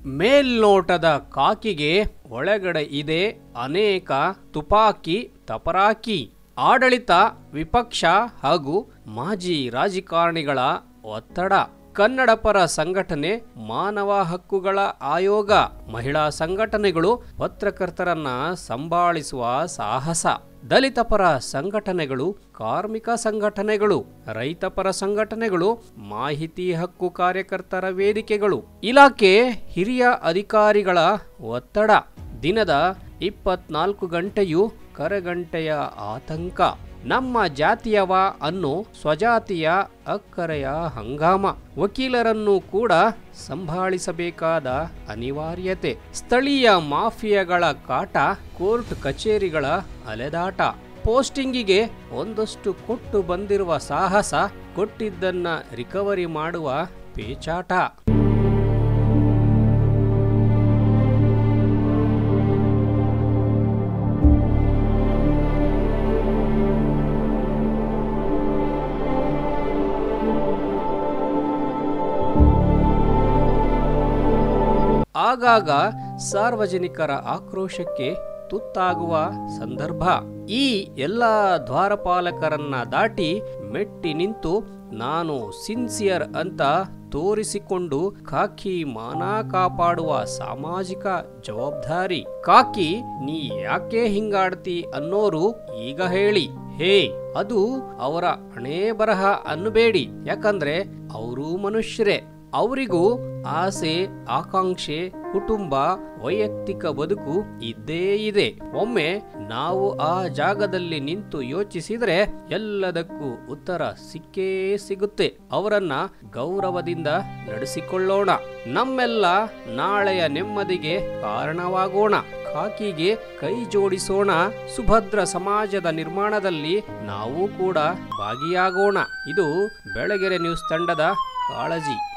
ಮೇಲ್ನೋಟದ ಕಾಕಿಗೆ ಒಳಗಡೆ ಇದೆ ಅನೇಕ ತುಪಾಕಿ ತಪರಾಕಿ ಆಡಳಿತ ವಿಪಕ್ಷ ಹಾಗೂ ಮಾಜಿ ರಾಜಕಾರಣಿಗಳ ಒತ್ತಡ ಕನ್ನಡ ಪರ ಸಂಘಟನೆ ಮಾನವ ಹಕ್ಕುಗಳ ಆಯೋಗ ಮಹಿಳಾ ಸಂಘಟನೆಗಳು ಪತ್ರಕರ್ತರನ್ನ ಸಂಭಾಳಿಸುವ ಸಾಹಸ ದಲಿತ ಪರ ಸಂಘಟನೆಗಳು ಕಾರ್ಮಿಕ ಸಂಘಟನೆಗಳು ರೈತಪರ ಸಂಘಟನೆಗಳು ಮಾಹಿತಿ ಹಕ್ಕು ಕಾರ್ಯಕರ್ತರ ವೇದಿಕೆಗಳು ಇಲಾಖೆ ಹಿರಿಯ ಅಧಿಕಾರಿಗಳ ಒತ್ತಡ ದಿನದ ಇಪ್ಪತ್ನಾಲ್ಕು ಗಂಟೆಯು ಕರಗಂಟೆಯ ಆತಂಕ ನಮ್ಮ ಜಾತಿಯವ ಅನ್ನು ಸ್ವಜಾತಿಯ ಅಕ್ಕರೆಯ ಹಂಗಾಮ ವಕೀಲರನ್ನು ಕೂಡ ಸಂಭಾಳಿಸಬೇಕಾದ ಅನಿವಾರ್ಯತೆ ಸ್ಥಳೀಯ ಮಾಫಿಯಾಗಳ ಕಾಟ ಕೋರ್ಟ್ ಕಚೇರಿಗಳ ಅಲೆದಾಟ ಪೋಸ್ಟಿಂಗಿಗೆ ಒಂದಷ್ಟು ಕೊಟ್ಟು ಬಂದಿರುವ ಸಾಹಸ ಕೊಟ್ಟಿದ್ದನ್ನ ರಿಕವರಿ ಮಾಡುವ ಪೇಚಾಟ ಆಗಾಗ ಸಾರ್ವಜನಿಕರ ಆಕ್ರೋಶಕ್ಕೆ ತುತ್ತಾಗುವ ಸಂದರ್ಭ ಈ ಎಲ್ಲ ದ್ವಾರಪಾಲಕರನ್ನ ದಾಟಿ ಮೆಟ್ಟಿ ನಿಂತು ನಾನು ಸಿನ್ಸಿಯರ್ ಅಂತ ತೋರಿಸಿಕೊಂಡು ಕಾಕಿ ಮಾನ ಕಾಪಾಡುವ ಸಾಮಾಜಿಕ ಜವಾಬ್ದಾರಿ ಕಾಕಿ ನೀ ಯಾಕೆ ಹಿಂಗಾಡ್ತಿ ಅನ್ನೋರು ಈಗ ಹೇಳಿ ಹೇ ಅದು ಅವರ ಹಣೆ ಬರಹ ಅನ್ನಬೇಡಿ ಯಾಕಂದ್ರೆ ಅವರೂ ಮನುಷ್ಯರೇ ಅವರಿಗೂ ಆಸೆ ಆಕಾಂಕ್ಷೆ ಕುಟುಂಬ ವೈಯಕ್ತಿಕ ಬದುಕು ಇದ್ದೇ ಇದೆ ಒಮ್ಮೆ ನಾವು ಆ ಜಾಗದಲ್ಲಿ ನಿಂತು ಯೋಚಿಸಿದ್ರೆ ಎಲ್ಲದಕ್ಕೂ ಉತ್ತರ ಸಿಕ್ಕೇ ಸಿಗುತ್ತೆ ಅವರನ್ನ ಗೌರವದಿಂದ ನಡೆಸಿಕೊಳ್ಳೋಣ ನಮ್ಮೆಲ್ಲ ನಾಳೆಯ ನೆಮ್ಮದಿಗೆ ಕಾರಣವಾಗೋಣ ಖಾಕಿಗೆ ಕೈ ಜೋಡಿಸೋಣ ಸುಭದ್ರ ಸಮಾಜದ ನಿರ್ಮಾಣದಲ್ಲಿ ನಾವು ಕೂಡ ಭಾಗಿಯಾಗೋಣ ಇದು ಬೆಳಗೆರೆ ನ್ಯೂಸ್ ತಂಡದ ಕಾಳಜಿ